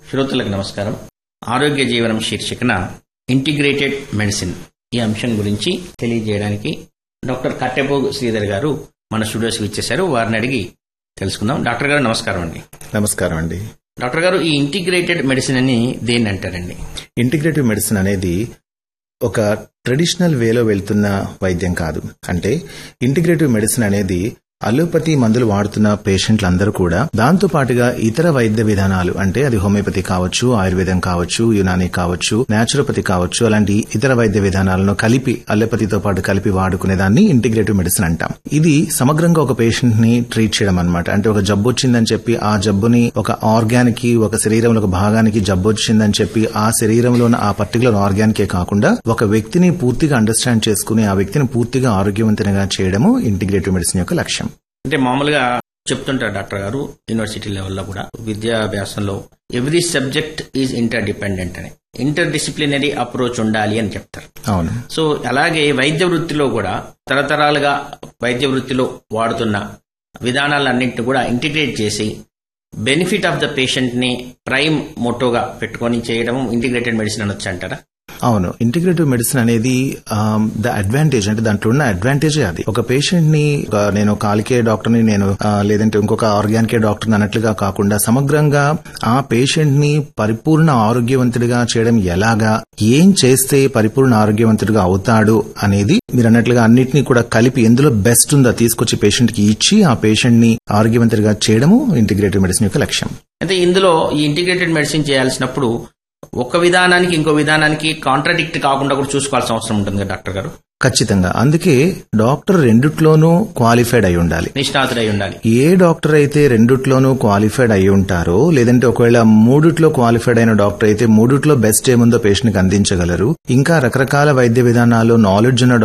శ్రోతలకు నమస్కారం ఆరోగ్య జీవనం శీర్షికన ఇంటిగ్రేటెడ్ మెడిసిన్ ఈ అంశం గురించి తెలియజేయడానికి డాక్టర్ కట్టెపోగు శ్రీధర్ గారు మన స్టూడియోస్కి ఇచ్చేశారు వారిని అడిగి తెలుసుకుందాం డాక్టర్ గారు నమస్కారం అండి నమస్కారం అండి డాక్టర్ గారు ఈ ఇంటిగ్రేటెడ్ మెడిసిన్ అని దేన్ని అంటారండి ఇంటిగ్రేటివ్ మెడిసిన్ అనేది ఒక ట్రెడిషనల్ వేలో వెళ్తున్న వైద్యం కాదు అంటే ఇంటిగ్రేటివ్ మెడిసిన్ అనేది అలోపతి మందులు వాడుతున్న పేషెంట్లందరూ కూడా దాంతో పాటుగా ఇతర వైద్య విధానాలు అంటే అది హోమియోపతి కావచ్చు ఆయుర్వేదం కావచ్చు యునాని కావచ్చు నేచురోపతి కావచ్చు అలాంటి ఇతర వైద్య విధానాలను కలిపి అలోపతితో పాటు కలిపి వాడుకునే దాన్ని ఇంటిగ్రేటివ్ మెడిసిన్ అంటాం ఇది సమగ్రంగా ఒక పేషెంట్ ని ట్రీట్ చేయడం అనమాట అంటే ఒక జబ్బు వచ్చిందని చెప్పి ఆ జబ్బుని ఒక ఆర్గానికి ఒక శరీరంలో ఒక భాగానికి జబ్బు వచ్చిందని చెప్పి ఆ శరీరంలో ఉన్న ఆ పర్టికులర్ ఆర్గానికే కాకుండా ఒక వ్యక్తిని పూర్తిగా అండర్స్టాండ్ చేసుకుని ఆ వ్యక్తిని పూర్తిగా ఆరోగ్యవంతంగా చేయడము ఇంటిగ్రేటివ్ మెడిసిన్ యొక్క లక్ష్యం అంటే మామూలుగా చెప్తుంటారు డాక్టర్ గారు యూనివర్సిటీ లెవెల్లో కూడా విద్యాభ్యాసంలో every subject is interdependent అని ఇంటర్ డిసిప్లినరీ అప్రోచ్ ఉండాలి అని చెప్తారు అవును సో అలాగే వైద్య వృత్తిలో కూడా తరతరాలుగా వైద్య వృత్తిలో వాడుతున్న విధానాలన్నింటినీ కూడా ఇంటిగ్రేట్ చేసి బెనిఫిట్ ఆఫ్ ద పేషెంట్ ని ప్రైమ్ మోటోగా పెట్టుకొని చేయడం ఇంటిగ్రేటెడ్ మెడిసిన్ అనొచ్చు అంటారా అవును ఇంటిగ్రేటివ్ మెడిసిన్ అనేది ద అడ్వాంటేజ్ అంటే దాంట్లో ఉన్న అడ్వాంటేజే అది ఒక పేషెంట్ ని ఒక నేను కాలికే డాక్టర్ ని నేను ఆ, లేదంటే ఇంకొక ఆర్గానికే డాక్టర్ అన్నట్లుగా కాకుండా సమగ్రంగా ఆ పేషెంట్ ని పరిపూర్ణ ఆరోగ్యవంతుడిగా చేయడం ఎలాగా ఏం చేస్తే పరిపూర్ణ ఆరోగ్యవంతుడిగా అవుతాడు అనేది మీరు అన్నట్లుగా అన్నిటినీ కూడా కలిపి ఎందులో బెస్ట్ ఉందో తీసుకొచ్చి పేషెంట్ కి ఇచ్చి ఆ పేషెంట్ ని ఆరోగ్యవంతుడిగా చేయడము ఇంటిగ్రేటివ్ మెడిసిన్ యొక్క లక్ష్యం అయితే ఇందులో ఈ ఇంటిగ్రేటెడ్ మెడిసిన్ చేయాల్సినప్పుడు ఒక విధానానికి ఇంకో విధానానికి కాంట్రాడిక్ట్ కాకుండా కూడా చూసుకోవాల్సిన అవసరం ఉంటుంది కదా డాక్టర్ గారు ఖచ్చితంగా అందుకే డాక్టర్ రెండిట్లోనూ క్వాలిఫైడ్ అయి ఉండాలి నిష్ణాతుడై ఉండాలి ఏ డాక్టర్ అయితే రెండిట్లోనూ క్వాలిఫైడ్ అయి ఉంటారో లేదంటే ఒకవేళ మూడిట్లో క్వాలిఫైడ్ అయిన డాక్టర్ అయితే మూడిట్లో బెస్ట్ ఏముందో పేషెంట్ కి అందించగలరు ఇంకా రకరకాల వైద్య విధానాలు నాలెడ్జ్ ఉన్న